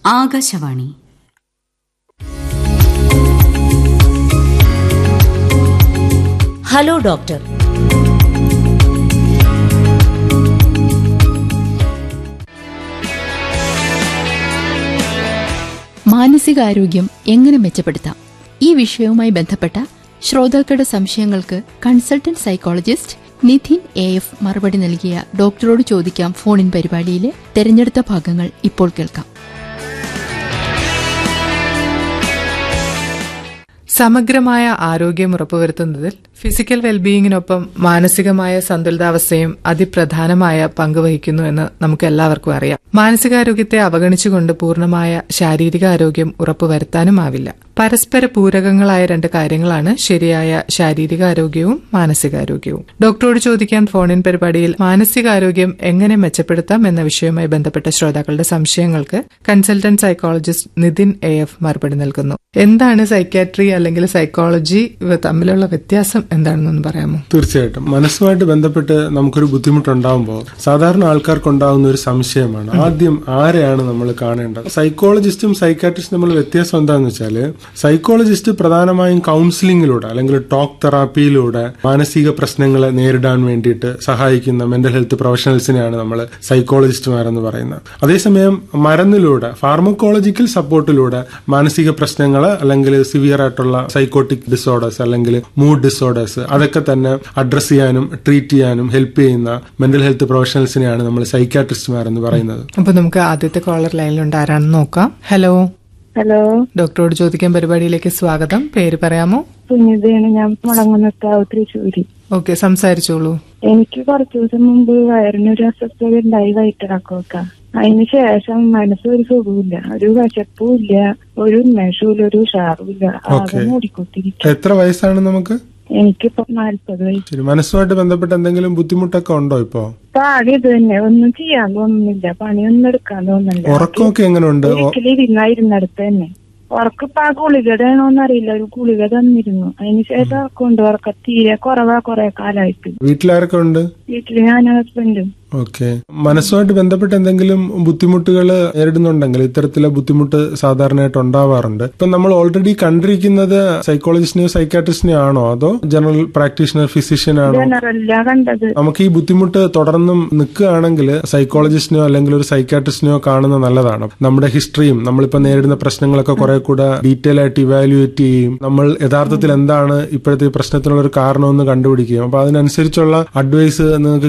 Akashvani hello doctor മാനസികാരോഗ്യം എങ്ങനെ മെച്ചപ്പെടുത്താം ഈ വിഷയവുമായി ബന്ധപ്പെട്ട ശ്രോതാക്കളുടെ സംശയങ്ങൾക്ക് consultant psychologist Nidhin A F മറുപടി നൽകിയ ഡോക്ടറോട് ചോദിക്കാം ഫോണിൻ പരിപാടിയിലെ തെരഞ്ഞെടുത്ത ഭാഗങ്ങൾ ഇപ്പോൾ കേൾക്കാം സമഗ്രമായ ആരോഗ്യം ഉറപ്പുവരുത്തുന്നതിൽ ഫിസിക്കൽ വെൽബീയിങ്ങിനൊപ്പം മാനസികമായ സന്തുലിതാവസ്ഥയും അതിപ്രധാനമായ പങ്കുവഹിക്കുന്നു എന്ന് നമുക്ക് എല്ലാവർക്കും അറിയാം മാനസികാരോഗ്യത്തെ അവഗണിച്ചുകൊണ്ട് പൂർണ്ണമായ ശാരീരിക ആരോഗ്യം ഉറപ്പുവരുത്താനുമാവില്ല പരസ്പര പൂരകങ്ങളായ രണ്ട് കാര്യങ്ങളാണ് ശരിയായ ശാരീരികാരോഗ്യവും മാനസികാരോഗ്യവും ഡോക്ടറോട് ചോദിക്കാൻ ഫോണിൻ പരിപാടിയിൽ മാനസികാരോഗ്യം എങ്ങനെ മെച്ചപ്പെടുത്താം എന്ന വിഷയവുമായി ബന്ധപ്പെട്ട ശ്രോതാക്കളുടെ സംശയങ്ങൾക്ക് consultant psychologist Nithin A F മറുപടി നൽകുന്നു എന്താണ് സൈക്യാട്രി അല്ലെങ്കിൽ സൈക്കോളജി ഇവ തമ്മിലുള്ള വ്യത്യാസം എന്താണെന്നൊന്ന് പറയാമോ തീർച്ചയായിട്ടും മനസ്സുമായിട്ട് ബന്ധപ്പെട്ട് നമുക്കൊരു ബുദ്ധിമുട്ടുണ്ടാകുമ്പോൾ സാധാരണ ആൾക്കാർക്കുണ്ടാകുന്ന ഒരു സംശയമാണ് ആദ്യം ആരെയാണ് നമ്മൾ കാണേണ്ടത് സൈക്കോളജിസ്റ്റും സൈക്കാട്രിസ്റ്റും തമ്മിൽ വ്യത്യാസം എന്താണെന്ന് വെച്ചാല് സൈക്കോളജിസ്റ്റ് പ്രധാനമായും കൗൺസിലിംഗിലൂടെ അല്ലെങ്കിൽ ടോക്ക് തെറാപ്പിയിലൂടെ മാനസിക പ്രശ്നങ്ങളെ നേരിടാൻ വേണ്ടിയിട്ട് സഹായിക്കുന്ന മെന്റൽ ഹെൽത്ത് പ്രൊഫഷണൽസിനെയാണ് നമ്മൾ സൈക്കോളജിസ്റ്റുമാരെന്ന് പറയുന്നത് അതേസമയം മരുന്നിലൂടെ ഫാർമക്കോളജിക്കൽ സപ്പോർട്ടിലൂടെ മാനസിക പ്രശ്നങ്ങൾ അല്ലെങ്കിൽ സിവിയർ ആയിട്ടുള്ള സൈക്കോട്ടിക് ഡിസോർഡേഴ്സ് അല്ലെങ്കിൽ മൂഡ് ഡിസോർഡേഴ്സ് അതൊക്കെ തന്നെ അഡ്രസ് ചെയ്യാനും ട്രീറ്റ് ചെയ്യാനും ഹെൽപ്പ് ചെയ്യുന്ന മെന്റൽ ഹെൽത്ത് പ്രൊഫഷണൽസിനെയാണ് നമ്മൾ സൈക്കാട്രിസ്റ്റുമാരെന്ന് പറയുന്നത് അപ്പൊ നമുക്ക് ആദ്യത്തെ കോളർ ലൈനിലുണ്ട് ആരാണെന്ന് നോക്കാം ഹലോ ഹലോ ഡോക്ടറോട് ചോദിക്കാൻ പരിപാടിയിലേക്ക് സ്വാഗതം പേര് പറയാമോ സുനിതയാണ് ഞാൻ മുളങ്ങുന്നത്താവ് തൃശ്ശൂര് ഓക്കെ സംസാരിച്ചോളൂ എനിക്ക് കുറച്ചു ദിവസം മുമ്പ് വയറിനൊരു അസ്വസ്ഥത ഉണ്ടായി വയറ്റിളക്കമൊക്കെ അതിന് ശേഷം മനസ്സ് ഒരു സുഖമില്ല ഒരു വിശപ്പും ഇല്ല ഒരു ഉന്മേഷവും ഒരു ഉഷാറും ഇല്ല ആകെ Okay. മൂടിക്കൊത്തിരിക്കും എത്ര വയസ്സാണ് നമുക്ക് എനിക്കിപ്പോ നാല്പത് വയസ്സ് ശരി മനസ്സുമായിട്ട് ബന്ധപ്പെട്ട് എന്തെങ്കിലും ബുദ്ധിമുട്ടൊക്കെ ഉണ്ടോ ഇപ്പോ ഇപ്പൊ ആകെ ഇത് തന്നെ ഒന്നും ചെയ്യാൻ തോന്നുന്നില്ല പണിയൊന്നും എടുക്കാൻ തോന്നുന്നില്ല ഉറക്കമൊക്കെ എങ്ങനെയുണ്ട് ഒ- ഒരിക്കലും ഇരുന്നായിരുന്നടുത്ത് തന്നെ ഉറക്കിപ്പോ ആ ഗുളികടയാണോന്ന് അറിയില്ല ഒരു ഗുളിക തന്നിരുന്നു അതിന് ശേഷം ഉറക്കമുണ്ട് ഉറക്ക തീരെ കുറവാ കുറെ കാലായിട്ട് വീട്ടിലാരൊക്കെ ഉണ്ട് വീട്ടില് ഞാൻ ഹസ്ബൻഡും ഓക്കെ മനസ്സുമായിട്ട് ബന്ധപ്പെട്ട് എന്തെങ്കിലും ബുദ്ധിമുട്ടുകൾ നേരിടുന്നുണ്ടെങ്കിൽ ഇത്തരത്തിലെ ബുദ്ധിമുട്ട് സാധാരണയായിട്ട് ഉണ്ടാവാറുണ്ട് ഇപ്പൊ നമ്മൾ ഓൾറെഡി കണ്ടിരിക്കുന്നത് സൈക്കോളജിസ്റ്റിനെയോ സൈക്കാട്രിസ്റ്റിനെയോ ആണോ അതോ ജനറൽ പ്രാക്ടീഷണർ ഫിസിഷ്യൻ ആണോ ജനറല്ല കണ്ടത് നമുക്ക് ഈ ബുദ്ധിമുട്ട് തുടർന്നും നിൽക്കുകയാണെങ്കിൽ സൈക്കോളജിസ്റ്റിനെയോ അല്ലെങ്കിൽ ഒരു സൈക്കാട്രിസ്റ്റിനെയോ കാണുന്നത് നല്ലതാണ് നമ്മുടെ ഹിസ്റ്ററിയും നമ്മളിപ്പോ നേരിടുന്ന പ്രശ്നങ്ങളൊക്കെ കുറെ കൂടെ ഡീറ്റെയിൽ ആയിട്ട് ഇവാലുവേറ്റ് ചെയ്യും നമ്മൾ യഥാർത്ഥത്തിൽ എന്താണ് ഇപ്പോഴത്തെ ഈ പ്രശ്നത്തിനുള്ള ഒരു കാരണമെന്ന് കണ്ടുപിടിക്കുകയും അപ്പൊ അതിനനുസരിച്ചുള്ള അഡ്വൈസ് നിങ്ങൾക്ക്